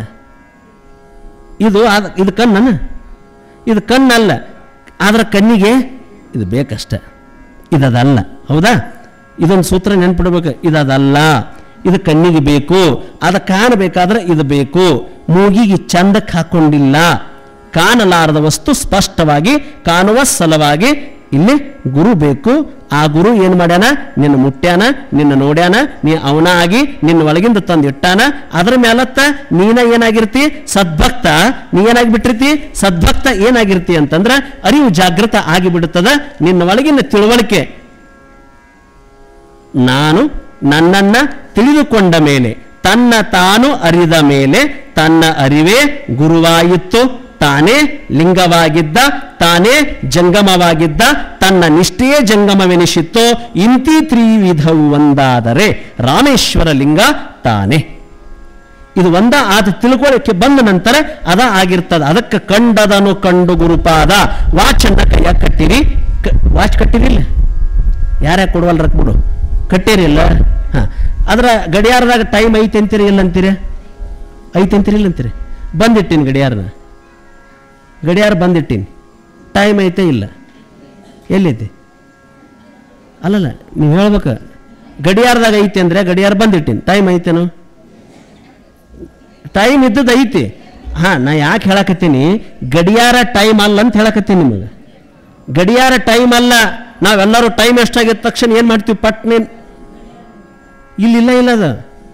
ಇದು ಅದ್- ಇದು ಕಣ್ಣನ ಇದು ಕಣ್ಣಲ್ಲ ಆದ್ರೆ ಕಣ್ಣಿಗೆ ಇದು ಬೇಕಷ್ಟ ಇದದಲ್ಲ ಹೌದಾ ಇದೊಂದು ಸೂತ್ರ ನೆನ್ಪಿಡ್ಬೇಕು ಇದದಲ್ಲ ಇದು ಕಣ್ಣಿಗೆ ಬೇಕು ಅದ ಕಾಣಬೇಕಾದ್ರೆ ಇದು ಬೇಕು ಮೂಗಿಗೆ ಚಂದಕ್ಕೆ ಹಾಕೊಂಡಿಲ್ಲ ಕಾಣಲಾರದ ವಸ್ತು ಸ್ಪಷ್ಟವಾಗಿ ಕಾಣುವ ಸಲುವಾಗಿ ಇಲ್ಲಿ ಗುರು ಬೇಕು ಆ ಗುರು ಏನು ಮಾಡ್ಯಾನ ನಿನ್ನ ಮುಟ್ಟ್ಯಾನ ನಿನ್ನ ನೋಡ್ಯಾನ ನೀ ಅವನ ಆಗಿ ನಿನ್ನ ಒಳಗಿಂದ ತಂದು ಇಟ್ಟಾನ ಅದ್ರ ಮೇಲತ್ತ ನೀನ ಏನಾಗಿರ್ತಿ ಸದ್ಭಕ್ತ ನೀ ಏನಾಗಿ ಬಿಟ್ಟಿರ್ತಿ ಸದ್ಭಕ್ತ ಏನಾಗಿರ್ತಿ ಅಂತಂದ್ರ ಅರಿವು ಜಾಗೃತ ಆಗಿಬಿಡುತ್ತದ ನಿನ್ನ ಒಳಗಿನ ತಿಳುವಳಿಕೆ ನಾನು ನನ್ನನ್ನ ತಿಳಿದುಕೊಂಡ ಮೇಲೆ ತನ್ನ ತಾನು ಅರಿದ ಮೇಲೆ ತನ್ನ ಅರಿವೇ ಗುರುವಾಯಿತು ತಾನೇ ಲಿಂಗವಾಗಿದ್ದ ತಾನೇ ಜಂಗಮವಾಗಿದ್ದ ತನ್ನ ನಿಷ್ಠೆಯೇ ಜಂಗಮವೆನಿಸಿತ್ತೋ ಇಂತಿ ತ್ರಿವಿಧವು ಒಂದಾದರೆ ರಾಮೇಶ್ವರ ಲಿಂಗ ತಾನೇ ಇದು ಒಂದ ಆದ ತಿಳ್ಕೊಳ್ಳಿಕ್ಕೆ ಬಂದ ನಂತರ ಅದ ಆಗಿರ್ತದ ಅದಕ್ಕೆ ಕಂಡದನು ಕಂಡು ಗುರುಪಾದ ವಾಚನ್ನ ಕೈಯಾಗ ಕಟ್ಟಿರಿ ಕ- ವಾಚ್ ಕಟ್ಟಿರಿಲ್ಲ ಯಾರ್ಯಾರು ಕೊಡುವಲ್ರ ಬಿಡು ಕಟ್ಟಿರಿಲ್ಲ ಹಾ ಅದ್ರ ಗಡಿಯಾರದಾಗ ಟೈಮ್ ಐತೆ ಅಂತೀರಿ ಇಲ್ಲ ಅಂತೀರಿ ಐತೆ ಅಂತೀರಿ ಇಲ್ಲ ಅಂತೀರಿ ಬಂದಿಟ್ಟಿನಿ ಗಡಿಯಾರನ ಗಡಿಯಾರ ಬಂದಿಟ್ಟಿನಿ ಟೈಮ್ ಐತೆ ಇಲ್ಲ ಎಲ್ಲಿದೆ ಅಲ್ಲಲ್ಲ ನೀವು ಹೇಳ್ಬೇಕು ಗಡಿಯಾರದಾಗ ಐತೆ ಅಂದ್ರೆ ಗಡಿಯಾರ ಬಂದಿಟ್ಟಿನಿ ಟೈಮ್ ಐತೇನು ಟೈಮ್ ಇದ್ದದ್ದು ಐತಿ ಹಾ ನಾ ಯಾಕೆ ಹೇಳಕತ್ತೀನಿ ಗಡಿಯಾರ ಟೈಮ್ ಅಲ್ಲ ಅಂತ ಹೇಳಕತ್ತೀನಿ ನಿಮಗೆ ಗಡಿಯಾರ ಟೈಮ್ ಅಲ್ಲ ನಾವೆಲ್ಲರೂ ಟೈಮ್ ಎಷ್ಟಾಗಿದ್ದ ತಕ್ಷಣ ಏನು ಮಾಡ್ತೀವಿ ಪಟ್ನೆ ಇಲ್ಲಿಲ್ಲ ಇಲ್ಲದ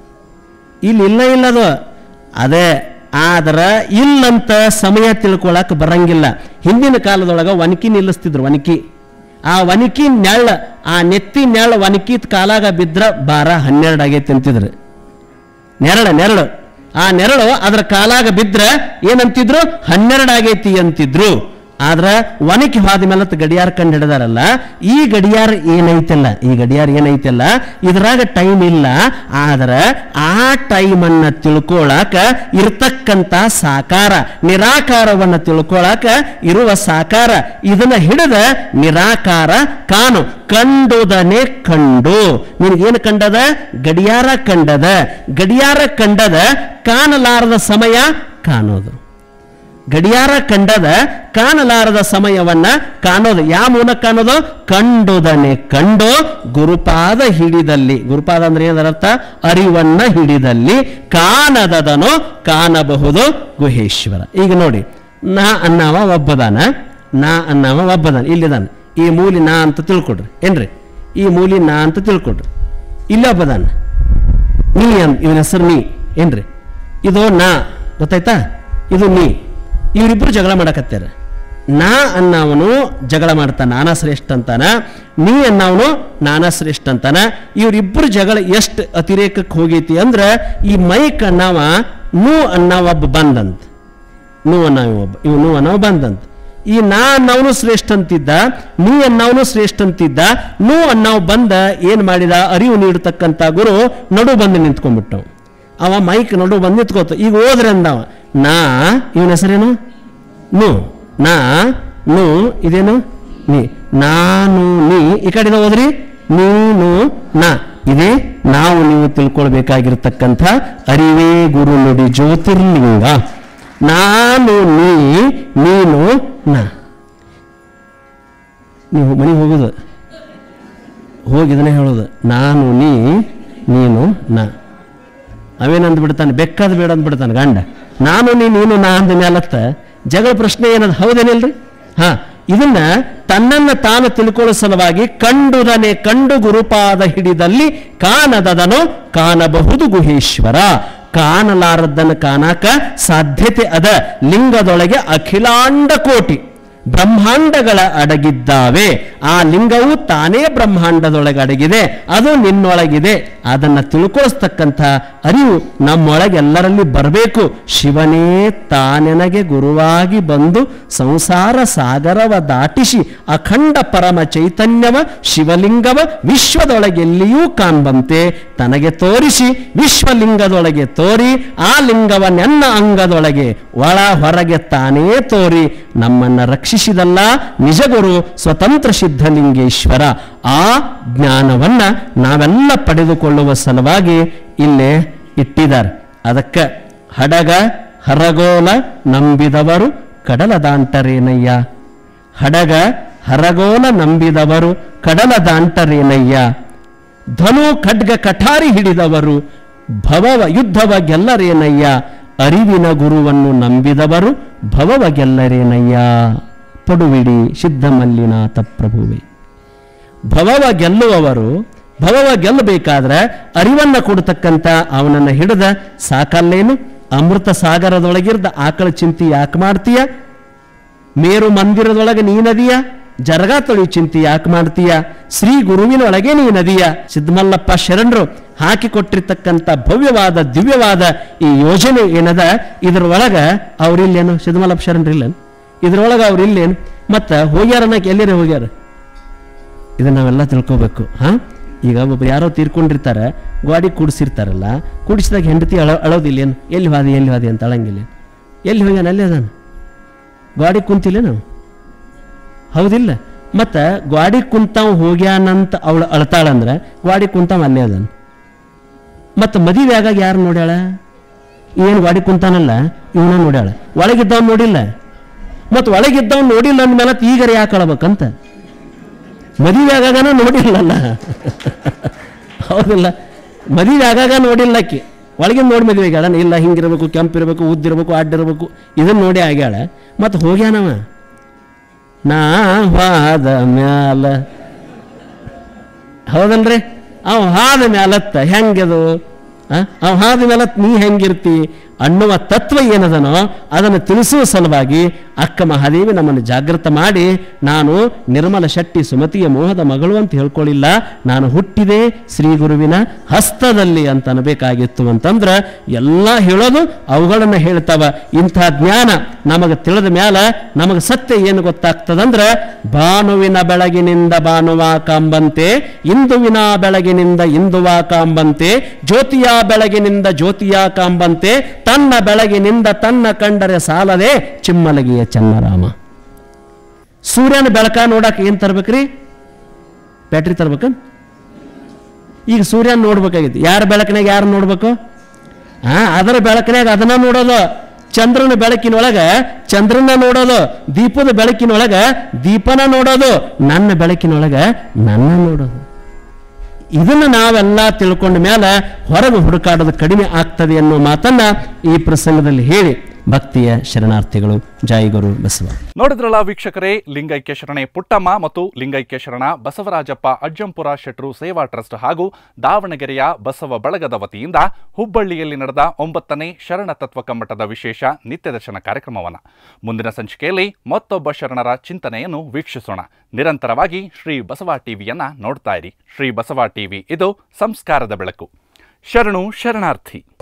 ಇಲ್ಲಿ ಇಲ್ಲ ಇಲ್ಲದು ಅದೇ ಆದ್ರೆ ಇಲ್ಲಂತ ಸಮಯ ತಿಳ್ಕೊಳಕ್ ಬರಂಗಿಲ್ಲ ಹಿಂದಿನ ಕಾಲದೊಳಗೆ ಒನಕಿ ನಿಲ್ಲಿಸ್ತಿದ್ರು ಒನಕಿ ಆ ಒನಕಿ ನೆಳ್ಳ ಆ ನೆತ್ತಿ ನೆಳ್ಳ ಒನಕಿದ ಕಾಲಾಗ ಬಿದ್ರ ಬಾರ ಹನ್ನೆರಡು ಆಗೈತೆ ಅಂತಿದ್ರು ನೆರಳು ನೆರಳು ಆ ನೆರಳು ಅದರ ಕಾಲಾಗ ಬಿದ್ರ ಏನಂತಿದ್ರು ಹನ್ನೆರಡು ಆಗೈತಿ ಅಂತಿದ್ರು ಆದ್ರ ಒನಕಿ ಹೋದ ಮೇಲೆ ಗಡಿಯಾರ ಕಂಡು ಹಿಡಿದಾರಲ್ಲ ಈ ಗಡಿಯಾರ ಏನೈತಲ್ಲ ಈ ಗಡಿಯಾರ ಏನೈತಲ್ಲ ಇದ್ರಾಗ ಟೈಮ್ ಇಲ್ಲ ಆದ್ರ ಆ ಟೈಮನ್ನ ತಿಳ್ಕೊಳಕ ಇರ್ತಕ್ಕಂತ ಸಾಕಾರ ನಿರಾಕಾರವನ್ನ ತಿಳ್ಕೊಳಕ ಇರುವ ಸಾಕಾರ ಇದನ್ನ ಹಿಡಿದ ನಿರಾಕಾರ ಕಾನು ಕಂಡುದನೆ ಕಂಡು ನಿನಗೇನು ಕಂಡದ ಗಡಿಯಾರ ಕಂಡದ ಗಡಿಯಾರ ಕಂಡದ ಕಾಣಲಾರದ ಸಮಯ ಕಾಣೋದು ಗಡಿಯಾರ ಕಂಡದ ಕಾಣಲಾರದ ಸಮಯವನ್ನ ಕಾಣೋದು ಯಾವ ಮೂಲಕ ಕಾಣೋದು ಕಂಡುದನೆ ಕಂಡು ಗುರುಪಾದ ಹಿಡಿದಲ್ಲಿ ಗುರುಪಾದ ಅಂದ್ರೆ ಏನದರ್ಥ ಅರಿವನ್ನ ಹಿಡಿದಲ್ಲಿ ಕಾಣದದನೋ ಕಾಣಬಹುದು ಗುಹೇಶ್ವರ ಈಗ ನೋಡಿ ನಾ ಅನ್ನವ ಒಬ್ಬದಾನ ನಾ ಅನ್ನವ ಒಬ್ಬದಾನ ಇಲ್ಲಿದಾನ ಈ ಮೂಲಿ ನಾ ಅಂತ ತಿಳ್ಕೊಡ್ರಿ ಏನ್ರಿ ಈ ಮೂಲಿ ನಾ ಅಂತ ತಿಳ್ಕೊಡ್ರಿ ಇಲ್ಲಿ ಒಬ್ಬದಾನ ನೀ ಅನ್ ಇವನ ಹೆಸರು ನೀ ಏನ್ರಿ ಇದು ನಾ ಗೊತ್ತಾಯ್ತಾ ಇದು ನೀ ಇವರಿಬ್ರು ಜಗಳ ಮಾಡಕತ್ಯಾರ ನಾ ಅನ್ನವನು ಜಗಳ ಮಾಡ್ತಾನ ನಾನಾ ಶ್ರೇಷ್ಠ ಅಂತಾನ ನೀ ಅನ್ನವನು ನಾನಾ ಶ್ರೇಷ್ಠ ಅಂತಾನ ಇವರಿಬ್ರು ಜಗಳ ಎಷ್ಟು ಅತಿರೇಕಕ್ಕೆ ಹೋಗೈತಿ ಅಂದ್ರೆ ಈ ಮೈಕ್ ಅನ್ನವ ನೂ ಅನ್ನವ ಒಬ್ಬ ಬಂದಂತ ನೂ ಅನ್ನವ ಒಬ್ಬ ಇವ್ ನೂ ಅನ್ನವ ಬಂದಂತ ಈ ನಾ ಅನ್ನವನು ಶ್ರೇಷ್ಠ ಅಂತಿದ್ದ ನೀ ಅನ್ನವನು ಶ್ರೇಷ್ಠ ಅಂತಿದ್ದ ನೂ ಅನ್ನವ್ ಬಂದ ಏನ್ ಮಾಡಿದ ಅರಿವು ನೀಡತಕ್ಕಂತ ಗುರು ನಡು ಬಂದು ನಿಂತ್ಕೊಂಡ್ಬಿಟ್ಟವ್ ಅವ ಮೈಕ್ ನಡು ಬಂದು ನಿಂತ್ಕೋತ ಈಗ ಹೋದ್ರೆ ಅಂದವ ನಾ ಇವನ ಹೆಸರೇನು ನು ನಾ ನು ಇದೇನು ನೀ ನಾನು ನೀ ಈ ಕಡೆ ಹೋದ್ರಿ ನೀನು ನಾ ಇದೇ ನಾವು ನೀವು ತಿಳ್ಕೊಳ್ಬೇಕಾಗಿರ್ತಕ್ಕಂಥ ಅರಿವೇ ಗುರು ನುಡಿ ಜ್ಯೋತಿರ್ಲಿಂಗ ನಾನು ನೀ ನೀನು ನಾ ನೀವು ಮನೆಗೆ ಹೋಗೋದು ಹೋಗಿ ಇದನ್ನೇ ಹೇಳೋದು ನಾನು ನೀ ನೀನು ನಾ ಅವೇನಂದ್ ಬಿಡ್ತಾನೆ ಬೆಕ್ಕದ ಬೇಡ ಅಂದ್ಬಿಡ್ತಾನೆ ಗಂಡ ನಾನು ನೀ ನೀನು ನಾ ಅಂದ ಮೇಲತ್ತ ಜಗಳ ಪ್ರಶ್ನೆ ಏನದ ಹೌದೇನಿಲ್ರಿ ಹಾ ಇದನ್ನ ತನ್ನನ್ನ ತಾನು ತಿಳ್ಕೊಳ್ಳೋ ಸಲುವಾಗಿ ಕಂಡುದನೆ ಕಂಡು ಗುರುಪಾದ ಹಿಡಿದಲ್ಲಿ ಕಾಣದದನು ಕಾಣಬಹುದು ಗುಹೇಶ್ವರ ಕಾಣಲಾರದ್ದನ್ನು ಕಾಣಾಕ ಸಾಧ್ಯತೆ ಅದ ಲಿಂಗದೊಳಗೆ ಅಖಿಲಾಂಡ ಕೋಟಿ ಬ್ರಹ್ಮಾಂಡಗಳ ಅಡಗಿದ್ದಾವೆ ಆ ಲಿಂಗವು ತಾನೇ ಬ್ರಹ್ಮಾಂಡದೊಳಗೆ ಅಡಗಿದೆ ಅದು ನಿನ್ನೊಳಗಿದೆ ಅದನ್ನ ತಿಳ್ಕೊಳಿಸ್ತಕ್ಕಂಥ ಅರಿವು ನಮ್ಮೊಳಗೆ ಎಲ್ಲರಲ್ಲಿ ಬರಬೇಕು ಶಿವನೇ ತಾನೆನಗೆ ಗುರುವಾಗಿ ಬಂದು ಸಂಸಾರ ಸಾಗರವ ದಾಟಿಸಿ ಅಖಂಡ ಪರಮ ಚೈತನ್ಯವ ಶಿವಲಿಂಗವ ವಿಶ್ವದೊಳಗೆಲ್ಲಿಯೂ ಕಾಣ್ಬಂತೆ ತನಗೆ ತೋರಿಸಿ ವಿಶ್ವಲಿಂಗದೊಳಗೆ ತೋರಿ ಆ ಲಿಂಗವ ನೆನ್ನ ಅಂಗದೊಳಗೆ ಒಳ ಹೊರಗೆ ತಾನೇ ತೋರಿ ನಮ್ಮನ್ನ ರಕ್ಷಿಸಿದಲ್ಲ ನಿಜಗುರು ಸ್ವತಂತ್ರ ಸಿದ್ಧಲಿಂಗೇಶ್ವರ ಆ ಜ್ಞಾನವನ್ನ ನಾವೆಲ್ಲ ಪಡೆದುಕೊಳ್ಳುವ ಸಲುವಾಗಿ ಇಲ್ಲೇ ಇಟ್ಟಿದ್ದಾರೆ ಅದಕ್ಕೆ ಹಡಗ ಹರಗೋಲ ನಂಬಿದವರು ಕಡಲ ದಾಂಟರೇನಯ್ಯ ಹಡಗ ಹರಗೋಲ ನಂಬಿದವರು ಕಡಲ ದಾಂಟರೇನಯ್ಯ ಧನು ಖಡ್ಗ ಕಠಾರಿ ಹಿಡಿದವರು ಭವವ ಯುದ್ಧವ ಗೆಲ್ಲರೇನಯ್ಯ ಅರಿವಿನ ಗುರುವನ್ನು ನಂಬಿದವರು ಭವವ ಗೆಲ್ಲರೇನಯ್ಯ ಪಡುವಿಡಿ ಸಿದ್ಧಮಲ್ಲಿನಾಥ ಪ್ರಭುವೆ ಭವವ ಗೆಲ್ಲುವವರು ಭವವ ಗೆಲ್ಲಬೇಕಾದ್ರೆ ಅರಿವನ್ನ ಕೊಡತಕ್ಕಂಥ ಅವನನ್ನ ಹಿಡಿದ ಸಾಕಲ್ಲೇನು ಅಮೃತ ಸಾಗರದೊಳಗಿರ್ದ ಆಕಳ ಚಿಂತಿ ಯಾಕೆ ಮಾಡ್ತೀಯ ಮೇರು ಮಂದಿರದೊಳಗೆ ನೀ ನದಿಯ ಜರಗ ತೊಳಿ ಚಿಂತಿ ಯಾಕೆ ಮಾಡ್ತೀಯ ಶ್ರೀ ಗುರುವಿನೊಳಗೆ ನೀ ನದಿಯ ಸಿದ್ಧಮಲ್ಲಪ್ಪ ಶರಣರು ಹಾಕಿಕೊಟ್ಟಿರ್ತಕ್ಕಂಥ ಭವ್ಯವಾದ ದಿವ್ಯವಾದ ಈ ಯೋಜನೆ ಏನದ ಇದ್ರೊಳಗೆ ಅವ್ರಿಲ್ಲೇನು ಸಿದ್ಧಮಲ್ಲಪ್ಪ ಶರಣರಿಲ್ಲೇನು ಇದ್ರೊಳಗೆ ಅವ್ರಿಲ್ಲೇನು ಮತ್ತು ಹೋಗ್ಯಾರನ್ನಕ್ಕೆ ಎಲ್ಲಿರೇ ಹೋಗ್ಯಾರ ಇದನ್ನ ನಾವೆಲ್ಲ ತಿಳ್ಕೊಬೇಕು ಹಾಂ ಈಗ ಒಬ್ಬ ಯಾರೋ ತೀರ್ಕೊಂಡಿರ್ತಾರೆ ಗಾಡಿ ಕೂಡಿಸಿರ್ತಾರಲ್ಲ ಕೂಡಿಸಿದಾಗ ಹೆಂಡತಿ ಅಳ ಅಳೋದಿಲ್ಲೇನು ಎಲ್ಲಿ ಹಾದಿ ಎಲ್ಲಿ ಹಾದಿ ಅಂತ ಅಳಂಗಿಲ್ಲ ಎಲ್ಲಿ ಹೋಗ್ಯಾನ ಅಲ್ಲೇ ಅದಾನ ಗಾಡಿ ಕುಂತಿಲ್ಲ ನಾವು ಹೌದಿಲ್ಲ ಮತ್ತು ಗಾಡಿ ಕುಂತಾವ್ ಹೋಗ್ಯಾನಂತ ಅವಳು ಅಳ್ತಾಳಂದ್ರೆ ಗಾಡಿ ಕುಂತಾವ ಅಲ್ಲೇ ಅದಾನ ಮತ್ತು ಮದುವೆ ಆಗಾಗ ಯಾರು ನೋಡ್ಯಾಳ ಏನು ಗಾಡಿ ಕುಂತಾನಲ್ಲ ಇವನ ನೋಡ್ಯಾಳ ಒಳಗಿದ್ದವ್ ನೋಡಿಲ್ಲ ಮತ್ತು ಒಳಗಿದ್ದವ್ ನೋಡಿಲ್ಲ ಅಂದ್ಮೇಲೆ ಈಗರ ಯಾಕೆ ಅಳ್ಬೇಕಂತ ಮದುವೆ ಆಗಾಗನ ನೋಡಿಲ್ಲಲ್ಲ ಹೌದಿಲ್ಲ ಮದುವೆ ಆಗಾಗ ನೋಡಿಲ್ಲ ಆಕಿ ಒಳಗಿನ ನೋಡಿ ಮದುವೆ ಆಗ್ಯಾಳ ಇಲ್ಲ ಹಿಂಗಿರ್ಬೇಕು ಕೆಂಪಿರ್ಬೇಕು ಉದ್ದಿರ್ಬೇಕು ಅಡ್ಡಿರ್ಬೇಕು ಇದನ್ನ ನೋಡಿ ಆಗ್ಯಾಳ ಮತ್ತು ಹೋಗ್ಯಾನವ ನಾ ಹಾದ ಮ್ಯಾಲ ಹೌದಲ್ರಿ ಅವ ಹಾದ ಮ್ಯಾಲತ್ತ ಹೆಂಗದು ಅವ ಹಾದ ಮ್ಯಾಲತ್ ನೀ ಹೆಂಗಿರ್ತಿ ಅನ್ನುವ ತತ್ವ ಏನದನೋ ಅದನ್ನು ತಿಳಿಸುವ ಸಲುವಾಗಿ ಅಕ್ಕ ಮಹಾದೇವಿ ನಮ್ಮನ್ನು ಜಾಗೃತ ಮಾಡಿ ನಾನು ನಿರ್ಮಲ ಶೆಟ್ಟಿ ಸುಮತಿಯ ಮೋಹದ ಮಗಳು ಅಂತ ಹೇಳ್ಕೊಳ್ಳಿಲ್ಲ ನಾನು ಹುಟ್ಟಿದೆ ಶ್ರೀ ಗುರುವಿನ ಹಸ್ತದಲ್ಲಿ ಅಂತ ಅನ್ಬೇಕಾಗಿತ್ತು ಅಂತಂದ್ರೆ ಎಲ್ಲ ಹೇಳೋದು ಅವುಗಳನ್ನು ಹೇಳ್ತಾವ ಇಂಥ ಜ್ಞಾನ ನಮಗೆ ತಿಳಿದ ಮ್ಯಾಲ ನಮಗೆ ಸತ್ಯ ಏನು ಗೊತ್ತಾಗ್ತದಂದ್ರೆ ಭಾನುವಿನ ಬೆಳಗಿನಿಂದ ಭಾನುವ ಕಾಂಬಂತೆ ಇಂದುವಿನ ಬೆಳಗಿನಿಂದ ಇಂದುವ ಕಾಂಬಂತೆ ಜ್ಯೋತಿಯ ಬೆಳಗಿನಿಂದ ಜ್ಯೋತಿಯ ಕಾಂಬಂತೆ ತನ್ನ ಬೆಳಗಿನಿಂದ ತನ್ನ ಕಂಡರೆ ಸಾಲದೆ ಚಿಮ್ಮಲಗಿಯ ಚನ್ನರಾಮ ಸೂರ್ಯನ ಬೆಳಕ ನೋಡಕ್ಕೆ ಏನು ತರ್ಬೇಕ್ರಿ ಬ್ಯಾಟ್ರಿ ತರ್ಬೇಕ ಈಗ ಸೂರ್ಯನ ನೋಡ್ಬೇಕಾಗಿತ್ತು ಯಾರ ಬೆಳಕಿನಾಗ ಯಾರು ನೋಡ್ಬೇಕು ಆ ಅದರ ಬೆಳಕಿನಾಗ ಅದನ್ನ ನೋಡೋದು ಚಂದ್ರನ ಬೆಳಕಿನೊಳಗ ಚಂದ್ರನ ನೋಡೋದು ದೀಪದ ಬೆಳಕಿನೊಳಗ ದೀಪನ ನೋಡೋದು ನನ್ನ ಬೆಳಕಿನೊಳಗ ನನ್ನ ನೋಡೋದು ಇದನ್ನು ನಾವೆಲ್ಲ ತಿಳ್ಕೊಂಡ ಮೇಲೆ ಹೊರಗೆ ಹುಡುಕಾಡೋದು ಕಡಿಮೆ ಆಗ್ತದೆ ಅನ್ನೋ ಮಾತನ್ನ ಈ ಪ್ರಸಂಗದಲ್ಲಿ ಹೇಳಿ ಭಕ್ತಿಯ ಶರಣಾರ್ಥಿಗಳು ಜೈ ಗುರು ಬಸವ ನೋಡಿದ್ರಲ್ಲ ವೀಕ್ಷಕರೇ ಲಿಂಗೈಕ್ಯ ಶರಣೆ ಪುಟ್ಟಮ್ಮ ಮತ್ತು ಲಿಂಗೈಕ್ಯ ಶರಣ ಬಸವರಾಜಪ್ಪ ಅಜ್ಜಂಪುರ ಶೆಟ್ರು ಸೇವಾ ಟ್ರಸ್ಟ್ ಹಾಗೂ ದಾವಣಗೆರೆಯ ಬಸವ ಬಳಗದ ವತಿಯಿಂದ ಹುಬ್ಬಳ್ಳಿಯಲ್ಲಿ ನಡೆದ ಒಂಬತ್ತನೇ ಶರಣ ತತ್ವ ಕಮ್ಮಟದ ವಿಶೇಷ ನಿತ್ಯ ದರ್ಶನ ಕಾರ್ಯಕ್ರಮವನ್ನು ಮುಂದಿನ ಸಂಚಿಕೆಯಲ್ಲಿ ಮತ್ತೊಬ್ಬ ಶರಣರ ಚಿಂತನೆಯನ್ನು ವೀಕ್ಷಿಸೋಣ ನಿರಂತರವಾಗಿ ಶ್ರೀ ಬಸವ ಟಿವಿಯನ್ನ ನೋಡ್ತಾ ಇರಿ ಶ್ರೀ ಬಸವ ಟಿವಿ ಇದು ಸಂಸ್ಕಾರದ ಬೆಳಕು ಶರಣು ಶರಣಾರ್ಥಿ